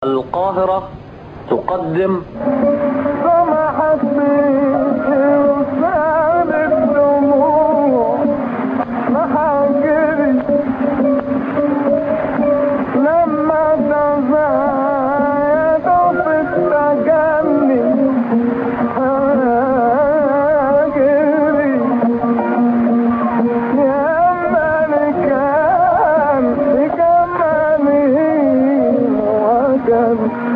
القاهرة تقدم سمحت بإرسال الدموع لحاجري لما تزايد في التجلي هاجري يا ملكان بجماله وكان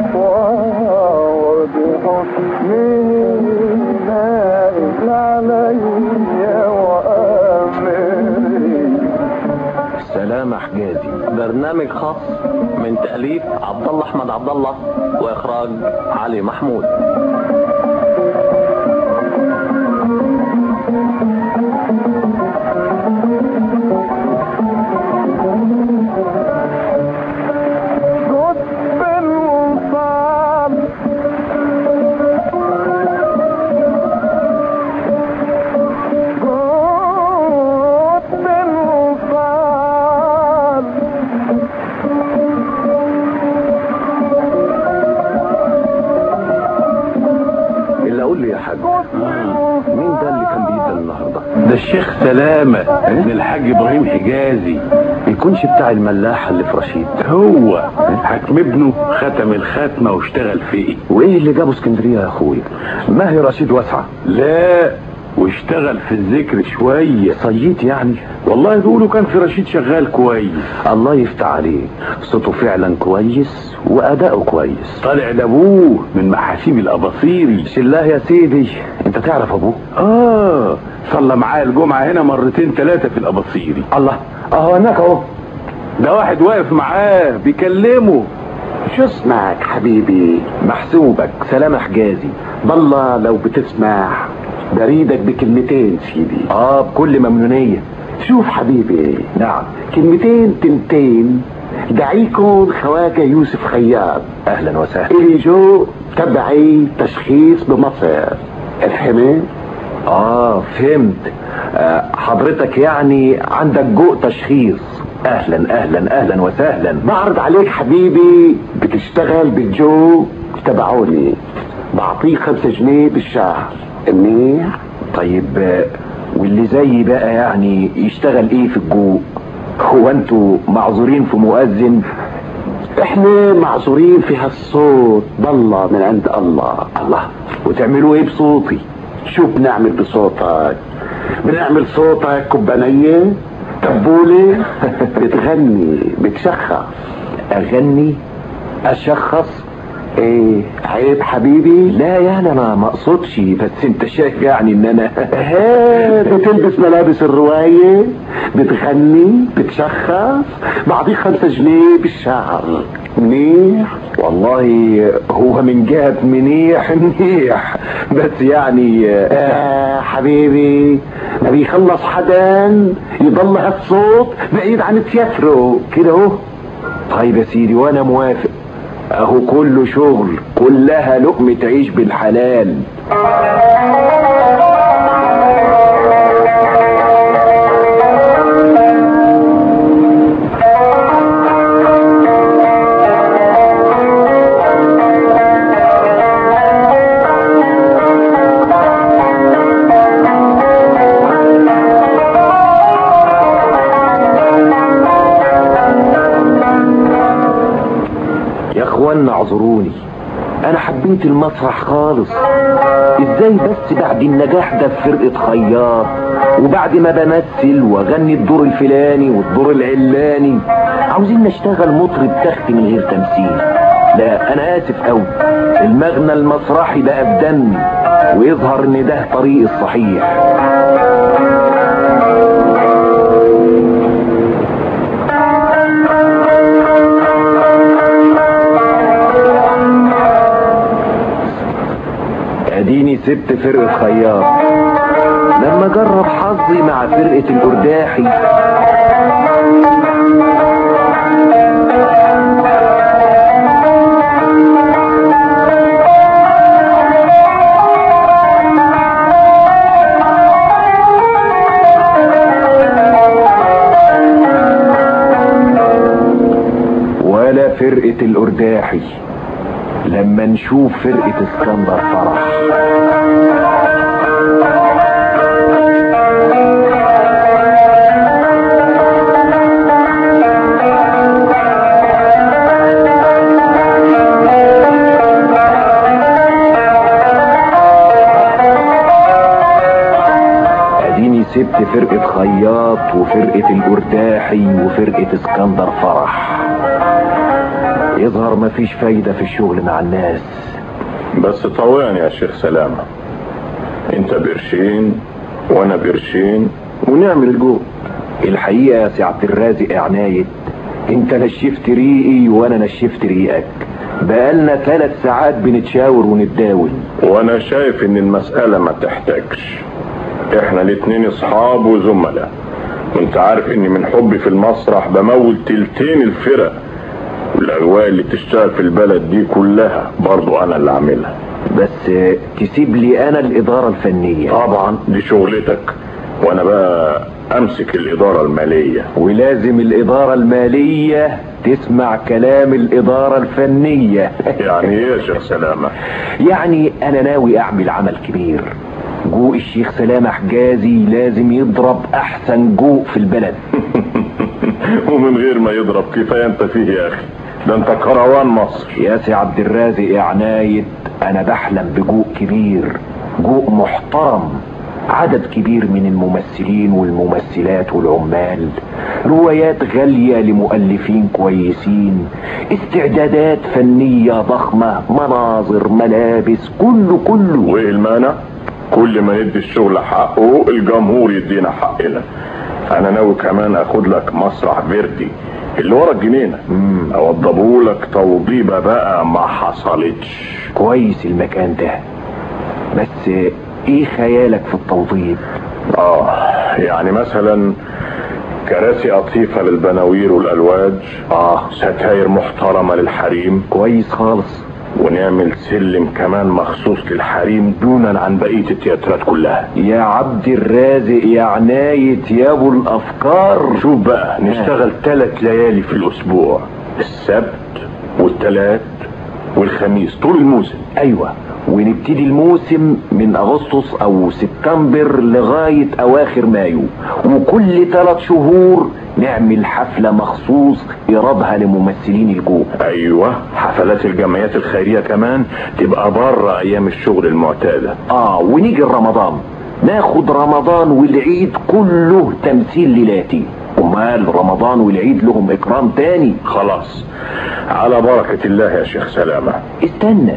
وعود حسنه نائل علي وأمري سلام حجازي برنامج خاص من تأليف عبد الله أحمد عبد الله وإخراج علي محمود قطب الوصال قطب الوصال إلا قول لي يا حاج مين ده اللي كان بيدى النهارده؟ ده الشيخ سلامة ابن الحاج ابراهيم حجازي يكونش بتاع الملاحة اللي في رشيد هو حكم ابنه ختم الختمة واشتغل فيه وإيه اللي جابه اسكندرية يا أخويا؟ ما هي رشيد واسعة لا واشتغل في الذكر شوية صييت يعني والله بيقولوا كان في رشيد شغال كويس الله يفتح عليه صوته فعلا كويس وأداؤه كويس طالع لابوه من محاسيب الاباصيري الله يا سيدي انت تعرف ابوه اه صلى معاه الجمعة هنا مرتين ثلاثة في الاباصيري الله اهو هناك اهو ده واحد واقف معاه بيكلمه شو اسمك حبيبي محسوبك سلام حجازي بالله لو بتسمع بريدك بكلمتين سيدي اه بكل ممنونية شوف حبيبي نعم كلمتين تنتين دعيكم خواجة يوسف خياط اهلا وسهلا اللي جو تبعي تشخيص بمصر افهمت اه فهمت آه حضرتك يعني عندك جو تشخيص اهلا اهلا اهلا وسهلا بعرض عليك حبيبي بتشتغل بالجو تبعوني بعطيك خمسة جنيه بالشهر منيح طيب آه، واللي زيي بقى يعني يشتغل ايه في الجو هو انتوا معذورين في مؤذن احنا معذورين في هالصوت بالله من عند الله الله وتعملوا ايه بصوتي شو بنعمل بصوتك بنعمل صوتك كبانية تبولة بتغني بتشخص اغني اشخص ايه عيب حبيبي لا يعني انا ما اقصدش بس انت شايف يعني ان انا ها بتلبس ملابس الرواية بتغني بتشخص بعطيك خمسة جنيه بالشهر منيح والله هو من جهة منيح منيح بس يعني آه، آه حبيبي ما بيخلص حدا يضل هالصوت بعيد عن تياترو كده اهو طيب يا سيدي وانا موافق اهو كله شغل كلها لقمة عيش بالحلال يا اخوانا اعذروني انا حبيت المسرح خالص ازاي بس بعد النجاح ده في فرقة خياط وبعد ما بمثل واغني الدور الفلاني والدور العلاني عاوزين نشتغل مطرب تخت من غير تمثيل لا انا اسف قوي المغنى المسرحي بقى في دمي ويظهر ان ده طريق الصحيح اديني سبت فرقة خياط لما جرب حظي مع فرقة الارداحي فرقة الأرداحي لما نشوف فرقة اسكندر فرح اديني سبت فرقة خياط وفرقة القرداحي وفرقة اسكندر فرح يظهر مفيش فايدة في الشغل مع الناس بس طوعني يا شيخ سلامة انت بقرشين وانا بقرشين ونعمل الجو الحقيقة يا سي عبد الرازق عناية انت نشفت ريقي وانا نشفت ريقك بقالنا ثلاث ساعات بنتشاور ونتداول وانا شايف ان المسألة ما تحتاجش احنا الاتنين اصحاب وزملاء وانت عارف اني من حبي في المسرح بمول تلتين الفرق والاجواء اللي تشتغل في البلد دي كلها برضو انا اللي عاملها بس تسيب لي انا الادارة الفنية طبعا دي شغلتك وانا بقى امسك الادارة المالية ولازم الادارة المالية تسمع كلام الادارة الفنية يعني ايه يا شيخ سلامة يعني انا ناوي اعمل عمل كبير جوء الشيخ سلامة حجازي لازم يضرب احسن جوء في البلد ومن غير ما يضرب كفاية انت فيه يا اخي ده انت كروان مصر يا سي عبد الرازق يا عناية انا بحلم بجوء كبير جوء محترم عدد كبير من الممثلين والممثلات والعمال روايات غالية لمؤلفين كويسين استعدادات فنية ضخمة مناظر ملابس كله كله وايه المانع كل ما ندي الشغل حقه الجمهور يدينا حقنا انا ناوي كمان اخد لك مسرح فيردي اللي ورا الجنينه اوضبه لك توضيبه بقى ما حصلتش كويس المكان ده بس ايه خيالك في التوضيب اه يعني مثلا كراسي قطيفه للبناوير والالواج اه ستاير محترمه للحريم كويس خالص ونعمل سلم كمان مخصوص للحريم دونا عن بقيه التياترات كلها يا عبد الرازق يا عناية يا ابو الافكار شوف بقى نشتغل ثلاث ليالي في الاسبوع السبت والثلاث والخميس طول الموسم ايوه ونبتدي الموسم من اغسطس او سبتمبر لغاية اواخر مايو وكل ثلاث شهور نعمل حفلة مخصوص ايرادها لممثلين الجو ايوه حفلات الجمعيات الخيريه كمان تبقى بره ايام الشغل المعتاده اه ونيجي رمضان ناخد رمضان والعيد كله تمثيل ليلاتي امال رمضان والعيد لهم اكرام تاني خلاص على بركه الله يا شيخ سلامه استنى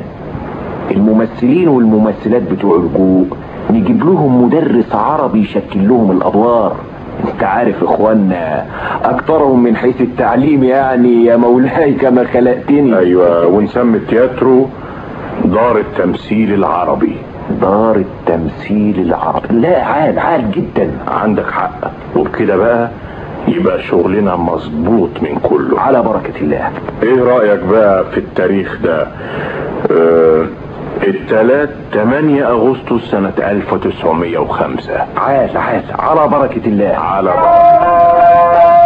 الممثلين والممثلات بتوع الجوء نجيب لهم مدرس عربي يشكل لهم الادوار انت عارف اخوانا اكترهم من حيث التعليم يعني يا مولاي كما خلقتني ايوه ونسمي التياترو دار التمثيل العربي دار التمثيل العربي لا عال عال جدا عندك حق وبكده بقى يبقى شغلنا مظبوط من كله على بركة الله ايه رأيك بقى في التاريخ ده اه التلات 8 اغسطس سنة 1905 عال عال على بركة الله على بركة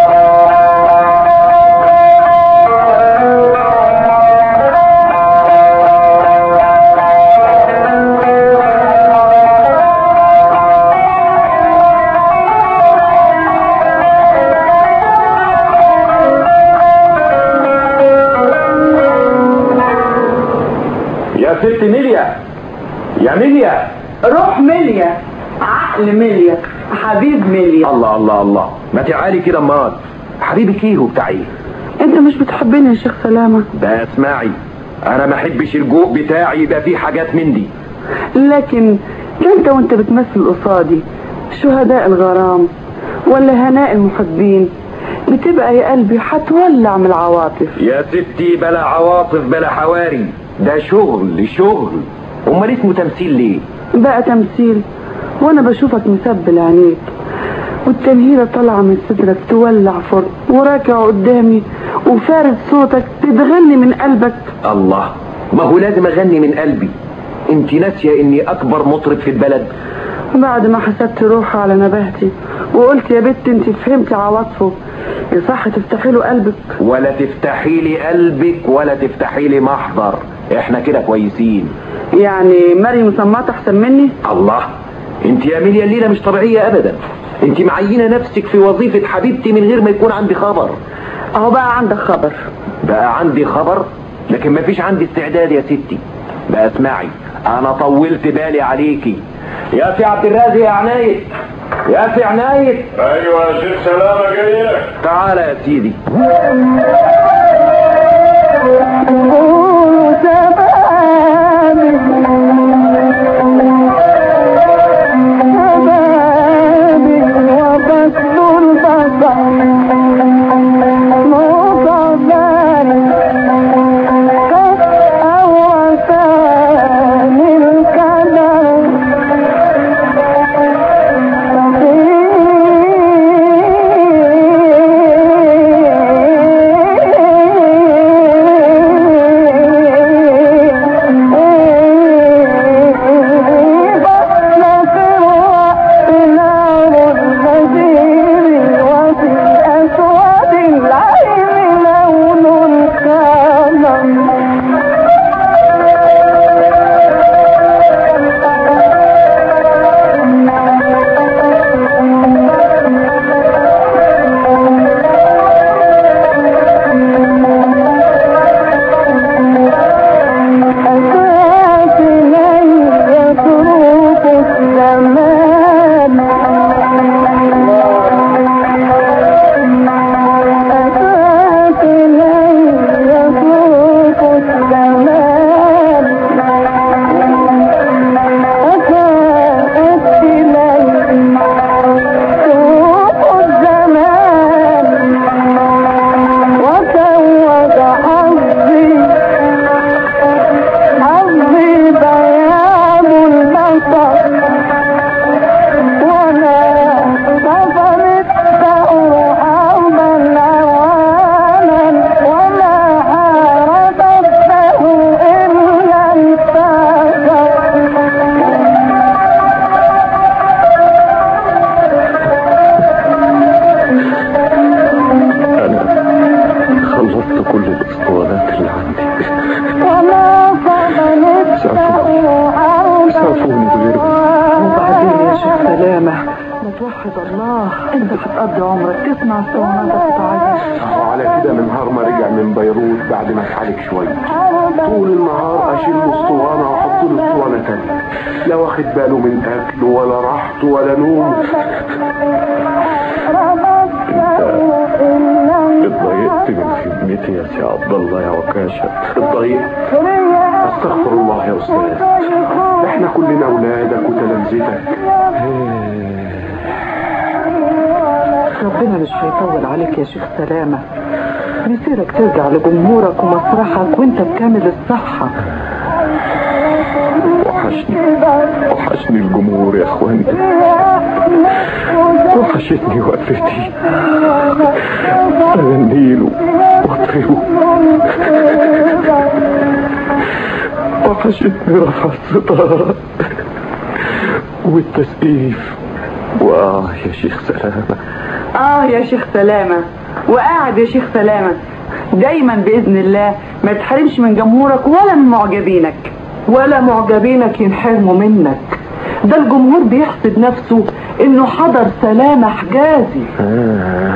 يا ست ميليا يا ميليا روح مليا عقل مليا حبيب مليا الله الله الله ما تعالي كده امال حبيبك ايه وبتاع ايه انت مش بتحبني يا شيخ سلامة بقى اسمعي انا ما احبش الجوء بتاعي يبقى فيه حاجات من دي لكن ده انت وانت بتمثل قصادي شهداء الغرام ولا هناء المحبين بتبقى يا قلبي هتولع من العواطف يا ستي بلا عواطف بلا حواري ده شغل شغل امال اسمه تمثيل ليه بقى تمثيل وانا بشوفك مسبل عينيك والتنهيرة طالعة من صدرك تولع فرن وراكع قدامي وفارد صوتك تتغني من قلبك الله ما هو لازم اغني من قلبي انت ناسيه اني اكبر مطرب في البلد بعد ما حسبت روحي على نباهتي وقلت يا بت انت فهمتي عواطفه يصح تفتحي له قلبك ولا تفتحي لي قلبك ولا تفتحي لي محضر احنا كده كويسين يعني مريم سماط احسن مني الله انت يا ميليا الليله مش طبيعيه ابدا انت معينه نفسك في وظيفه حبيبتي من غير ما يكون عندي خبر اهو بقى عندك خبر بقى عندي خبر لكن مفيش عندي استعداد يا ستي بقى اسمعي انا طولت بالي عليكي يا سي عبد الرازق يا عناية يا سي عناية ايوه يا شيخ سلامه جاي لك تعالى يا سيدي خلصت كل الاسطوانات اللي عندي سافوني بغيرهم وبعدين يا شيخ سلامة ما توحد الله انت هتقضي عمرك تسمع الصوانات بتاعتك اهو على كده من نهار ما رجع من بيروت بعد ما اتعالج شويه طول النهار اشيل له اسطوانه واحط له اسطوانه تانيه لا واخد باله من اكله ولا راحته ولا نومه اتضايقت من خدمتي يا سي عبد الله يا عكاشه اتضايقت استغفر الله يا استاذ احنا كلنا اولادك وتلامذتك ربنا مش هيطول عليك يا شيخ سلامة بيصيرك ترجع لجمهورك ومسرحك وانت بكامل الصحة وحشني وحشني الجمهور يا اخواني وحشتني وقفتي اغنيله واطربه وحشتني رفع الستارة والتسقيف واه يا شيخ سلامة اه يا شيخ سلامة وقاعد يا شيخ سلامة دايما بإذن الله ما تحرمش من جمهورك ولا من معجبينك ولا معجبينك ينحرموا منك ده الجمهور بيحسد نفسه انه حضر سلامة حجازي آه.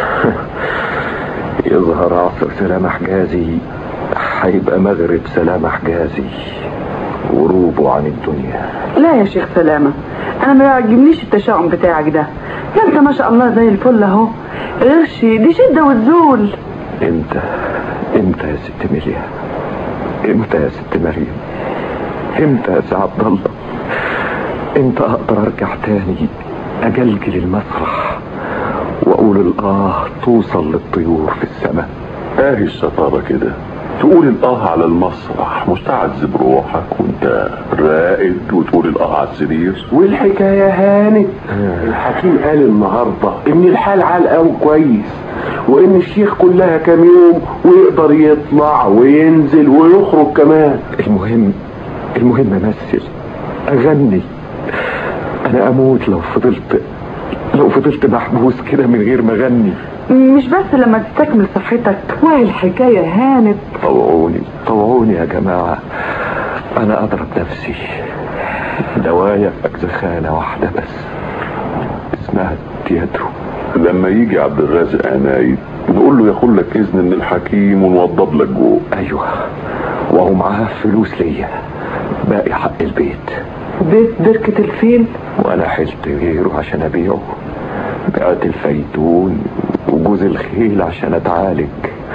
يظهر عصر سلامة حجازي هيبقى مغرب سلامة حجازي غروبه عن الدنيا لا يا شيخ سلامة انا ما يعجبنيش التشاؤم بتاعك ده ده انت ما شاء الله زي الفل اهو غشي دي شدة وتزول امتى امتى يا ست ميليا امتى يا ست مريم امتى يا سي عبد الله امتى اقدر ارجع تاني اجلجل المسرح واقول الاه توصل للطيور في السماء اهي الشطارة كده تقول الاه على المسرح مش تعذب روحك وانت راقد وتقول الاه على السرير والحكاية هانت الحكيم قال النهاردة ان الحال عال قوي كويس وان الشيخ كلها كام يوم ويقدر يطلع وينزل ويخرج كمان المهم المهم امثل اغني انا اموت لو فضلت لو فضلت محبوس كده من غير ما اغني مش بس لما تستكمل صحتك وهي الحكاية هانت طوعوني طوعوني يا جماعة أنا أضرب نفسي دوايا في أجزخانة واحدة بس اسمها تياترو لما يجي عبد الرازق عنايد نقول له ياخد لك اذن من الحكيم ونوضب لك جوه أيوة وهو معاه فلوس ليا باقي حق البيت بيت بركة الفيل وأنا حلت غيره عشان أبيعه بعت الفيتون وجوز الخيل عشان أتعالج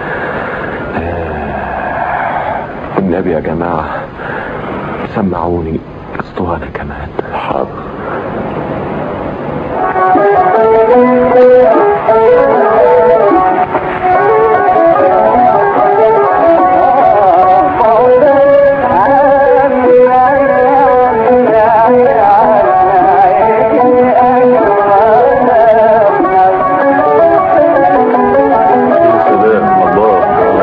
آه، النبي يا جماعة سمعوني اسطوانة كمان حاضر يا سلام الله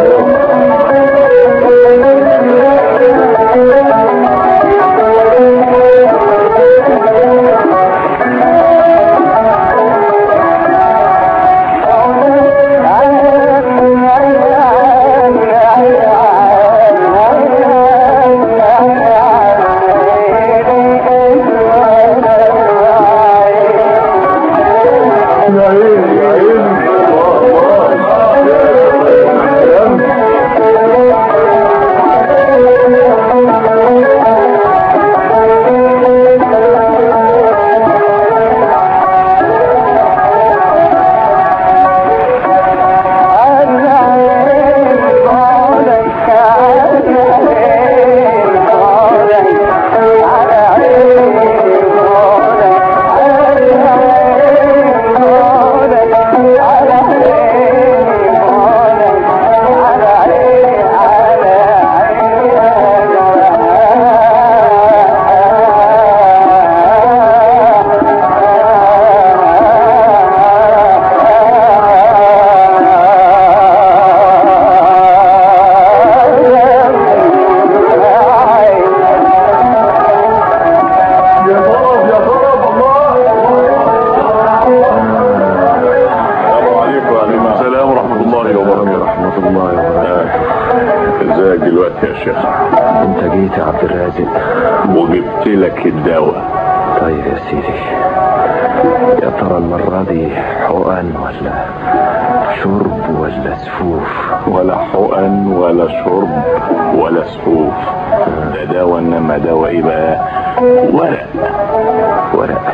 السلام عليكم يا جماعه السلام ورحمه الله وبركاته ورحمة الله وبركاته ازيك دلوقتي يا شيخ انت جيت يا عبد الرازق وجبت لك الدواء طيب يا سيدي يا ترى المرة دي حقن ولا شرب ولا سفوف ولا حقن ولا شرب ولا سحوف ده دواء انما دواء ايه بقى ورق ورق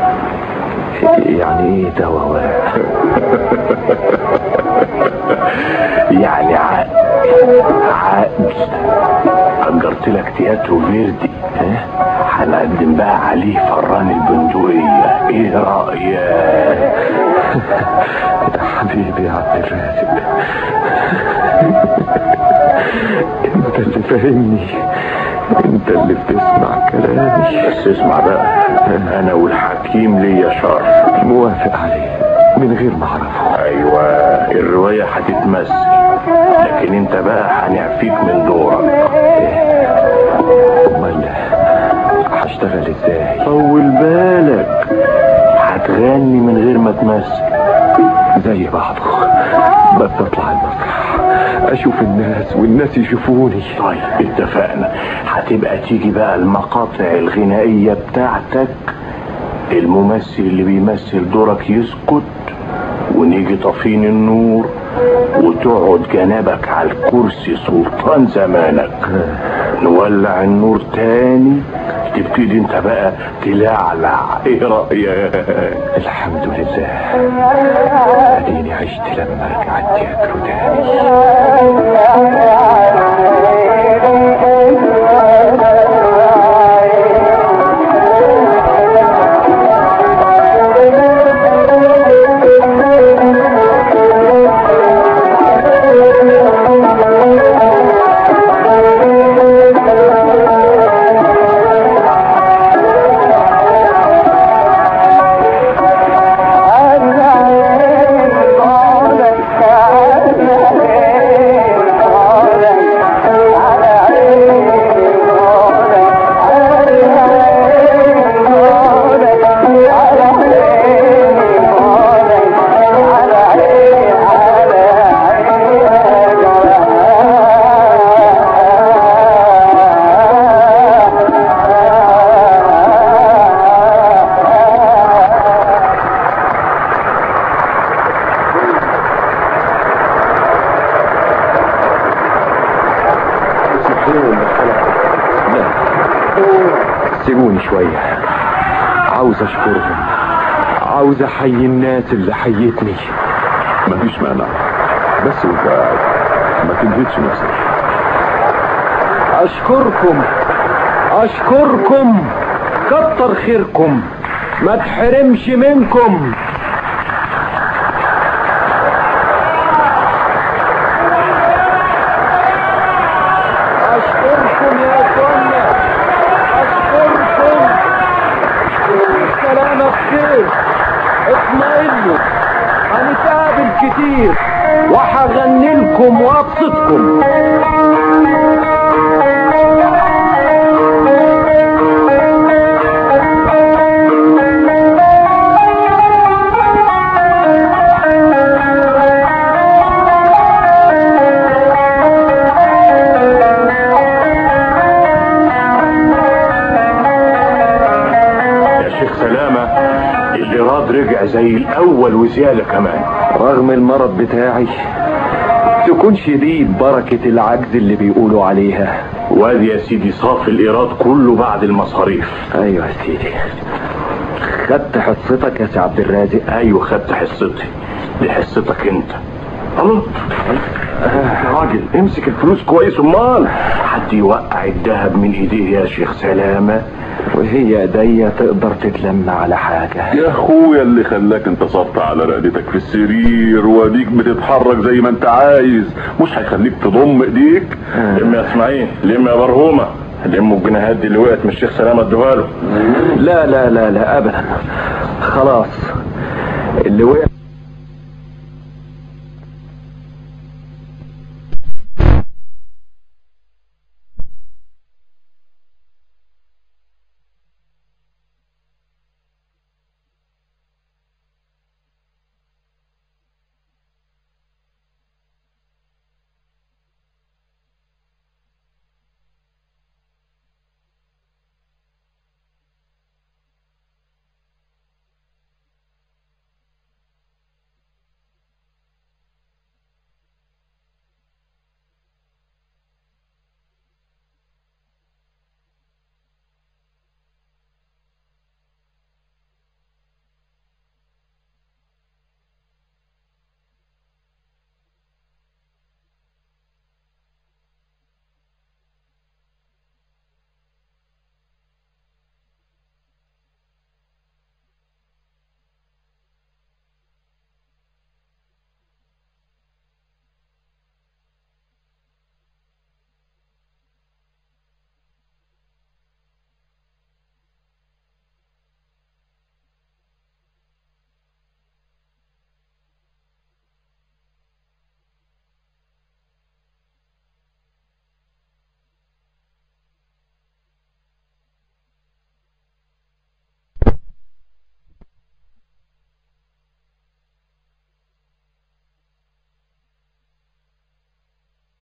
يعني ايه دواء ورق يعني عقل عقل أجرت لك تياترو فيردي ها؟ هنقدم بقى عليه فران البندقية ايه رأيك يا حبيبي يا عبد الرازق انت اللي فاهمني انت اللي بتسمع كلامي بس اسمع بقى انا والحكيم ليا شرف موافق عليه من غير ما اعرفه ايوه الرواية هتتمثل لكن انت بقى هنعفيك من دورك امال هشتغل ازاي طول بالك هتغني من غير ما تمثل زي بعضه بس اطلع المسرح اشوف الناس والناس يشوفوني طيب اتفقنا هتبقى تيجي بقى المقاطع الغنائية بتاعتك الممثل اللي بيمثل دورك يسكت ونيجي طافين النور وتقعد جنبك على الكرسي سلطان زمانك نولع النور تاني تبتدي انت بقى تلعلع ايه رأيك الحمد لله اديني عشت لما ارجع التياترو تاني Thank you. لا سيبوني شوية عاوز اشكرهم عاوز احيي الناس اللي حيتني مفيش مانع بس وانت قاعد ما تنهدش نفسك اشكركم اشكركم كتر خيركم ما تحرمش منكم اشكركم يا اخوانا اشكركم سلامة بخير اطمئنوا هنتقابل كتير وهغني لكم وابسطكم يا شيخ سلامة الإيراد رجع زي الأول وزيادة كمان رغم المرض بتاعي تكون شديد بركة العجز اللي بيقولوا عليها وادي يا سيدي صافي الإيراد كله بعد المصاريف ايوه يا سيدي خدت حصتك يا سي عبد الرازق أيوة خدت حصتي دي حصتك أنت الله يا راجل امسك الفلوس كويس امال حد يوقع الذهب من ايديه يا شيخ سلامة وهي ايديا تقدر تتلم على حاجة يا اخويا اللي خلاك انتصرت على رقدتك في السرير واديك بتتحرك زي ما انت عايز مش هيخليك تضم ايديك لم يا اسماعيل لم يا برهومة لموا الجنيهات دي اللي وقعت من الشيخ سلامة ادوها له لا لا لا لا ابدا خلاص اللي وقع